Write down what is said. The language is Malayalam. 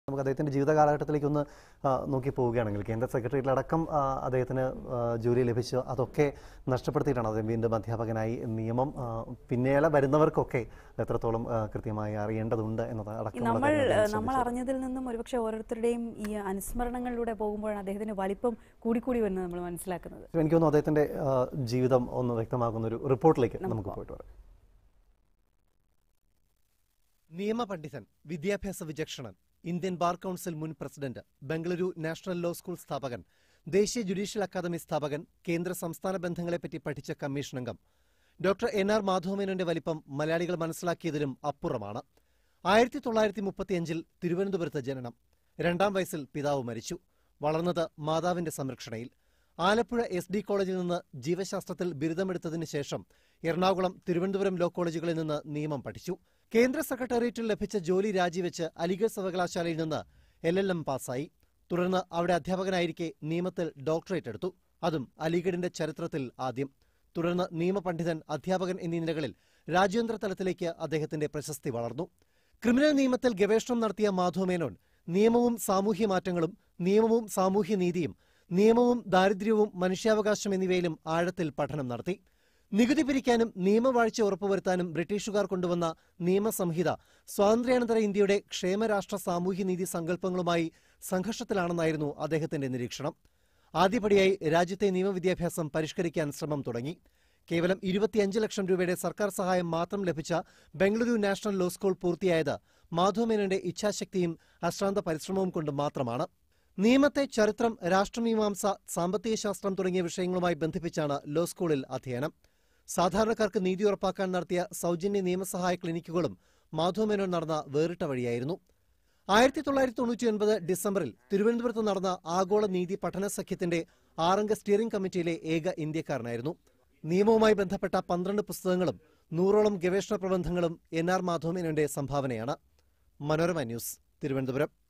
നമുക്ക് അദ്ദേഹത്തിന്റെ ജീവിത കാലഘട്ടത്തിലേക്ക് ഒന്ന് ആ, നോക്കി പോവുകയാണെങ്കിൽ കേന്ദ്ര സെക്രട്ടേറിയറ്റിലടക്കം ആ, അദ്ദേഹത്തിന് ആ, ജോലി ലഭിച്ചു അതൊക്കെ നഷ്ടപ്പെടുത്തിയിട്ടാണ് അദ്ദേഹം വീണ്ടും അധ്യാപകനായി നിയമം ആ, പിന്നേലെ വരുന്നവർക്കൊക്കെ എത്രത്തോളം ആ, കൃത്യമായി അറിയേണ്ടതുണ്ട് എന്നത് ഈ അടക്കമുള്ള നമ്മൾ കാര്യങ്ങൾ അദ്ദേഹം നമ്മൾ ശ്രദ്ധിച്ചു. അറിഞ്ഞതിൽ നിന്നും ഒരുപക്ഷെ ഓരോരുത്തരുടെയും ഈ അനുസ്മരണങ്ങളിലൂടെ പോകുമ്പോഴാണ് അദ്ദേഹത്തിന്റെ വലിപ്പം കൂടിക്കൂടി വരുന്നത് നമ്മൾ മനസ്സിലാക്കുന്നത് എനിക്ക് തോന്നുന്നു അദ്ദേഹത്തിന്റെ ആ, ജീവിതം ഒന്ന് വ്യക്തമാക്കുന്ന ഒരു റിപ്പോർട്ടിലേക്ക് നമുക്ക് പോയിട്ട് വരാം നിയമപണ്ഡിതൻ വിദ്യാഭ്യാസ വിചക്ഷണൻ ഇന്ത്യൻ ബാർ കൗൺസിൽ മുൻ president Bengaluru national law school സ്ഥാപകൻ ദേശീയ ജുഡീഷ്യൽ അക്കാദമി സ്ഥാപകൻ കേന്ദ്ര സംസ്ഥാന ബന്ധങ്ങളെപ്പറ്റി പഠിച്ച കമ്മീഷൻ അംഗം ഡോക്ടർ എൻ ആർ മാധവമേനോന്റെ വലിപ്പം മലയാളികൾ മനസ്സിലാക്കിയതിലും അപ്പുറമാണ് ആയിരത്തി തൊള്ളായിരത്തി മുപ്പത്തിയഞ്ചിൽ തിരുവനന്തപുരത്ത് ജനനം രണ്ടാം വയസ്സിൽ പിതാവ് മരിച്ചു വളർന്നത് മാതാവിന്റെ സംരക്ഷണയിൽ ആലപ്പുഴ എസ് ഡി കോളേജിൽ നിന്ന് ജീവശാസ്ത്രത്തിൽ ബിരുദമെടുത്തതിന് ശേഷം എറണാകുളം തിരുവനന്തപുരം ലോ കോളേജുകളിൽ നിന്ന് നിയമം പഠിച്ചു കേന്ദ്ര സെക്രട്ടേറിയറ്റിൽ ലഭിച്ച ജോലി രാജിവെച്ച് അലിഗഡ് സർവകലാശാലയിൽ നിന്ന് എൽ എൽ എം പാസ്സായി തുടർന്ന് അവിടെ അധ്യാപകനായിരിക്കെ നിയമത്തിൽ ഡോക്ടറേറ്റ് എടുത്തു അതും അലിഗഡിന്റെ ചരിത്രത്തിൽ ആദ്യം തുടർന്ന് നിയമപണ്ഡിതൻ അധ്യാപകൻ എന്നീ നിലകളിൽ രാജ്യാന്തര തലത്തിലേക്ക് അദ്ദേഹത്തിന്റെ പ്രശസ്തി വളർന്നു ക്രിമിനൽ നിയമത്തിൽ ഗവേഷണം നടത്തിയ മാധവ് മേനോൻ നിയമവും സാമൂഹ്യ മാറ്റങ്ങളും നിയമവും സാമൂഹ്യ നീതിയും നിയമവും ദാരിദ്ര്യവും മനുഷ്യാവകാശം എന്നിവയിലും ആഴത്തിൽ പഠനം നടത്തി നികുതി പിരിക്കാനും നിയമവാഴ്ച ഉറപ്പുവരുത്താനും ബ്രിട്ടീഷുകാർ കൊണ്ടുവന്ന നിയമസംഹിത സ്വാതന്ത്ര്യാനന്തര ഇന്ത്യയുടെ ക്ഷേമരാഷ്ട്ര സാമൂഹ്യനീതി സങ്കല്പങ്ങളുമായി സംഘർഷത്തിലാണെന്നായിരുന്നു അദ്ദേഹത്തിന്റെ നിരീക്ഷണം ആദ്യപടിയായി രാജ്യത്തെ നിയമവിദ്യാഭ്യാസം പരിഷ്കരിക്കാൻ ശ്രമം തുടങ്ങി കേവലം ഇരുപത്തിയഞ്ച് ലക്ഷം രൂപയുടെ സർക്കാർ സഹായം മാത്രം ലഭിച്ച ബംഗളൂരു നാഷണൽ ലോ സ്കൂൾ പൂർത്തിയായത് മാധവമേനോന്റെ ഇച്ഛാശക്തിയും അശ്രാന്ത പരിശ്രമവും കൊണ്ട് മാത്രമാണ് നിയമത്തെ ചരിത്രം രാഷ്ട്രമീമാംസ സാമ്പത്തിക ശാസ്ത്രം തുടങ്ങിയ വിഷയങ്ങളുമായി ബന്ധിപ്പിച്ചാണ് ലോ സ്കൂളിൽ അധ്യയനം സാധാരണക്കാർക്ക് നീതി ഉറപ്പാക്കാൻ നടത്തിയ സൗജന്യ നിയമസഹായ ക്ലിനിക്കുകളും മാധവമേനോൻ നടന്ന വേറിട്ട വഴിയായിരുന്നു ആയിരത്തി തൊള്ളായിരത്തി തൊണ്ണൂറ്റി ഒൻപത് ഡിസംബറിൽ തിരുവനന്തപുരത്ത് നടന്ന ആഗോള നീതി പഠന സഖ്യത്തിന്റെ ആറംഗ സ്റ്റിയറിംഗ് കമ്മിറ്റിയിലെ ഏക ഇന്ത്യക്കാരനായിരുന്നു നിയമവുമായി ബന്ധപ്പെട്ട പന്ത്രണ്ട് പുസ്തകങ്ങളും നൂറോളം ഗവേഷണ പ്രബന്ധങ്ങളും എൻ ആർ മാധവമേനോന്റെ സംഭാവനയാണ് മനോരമ ന്യൂസ് തിരുവനന്തപുരം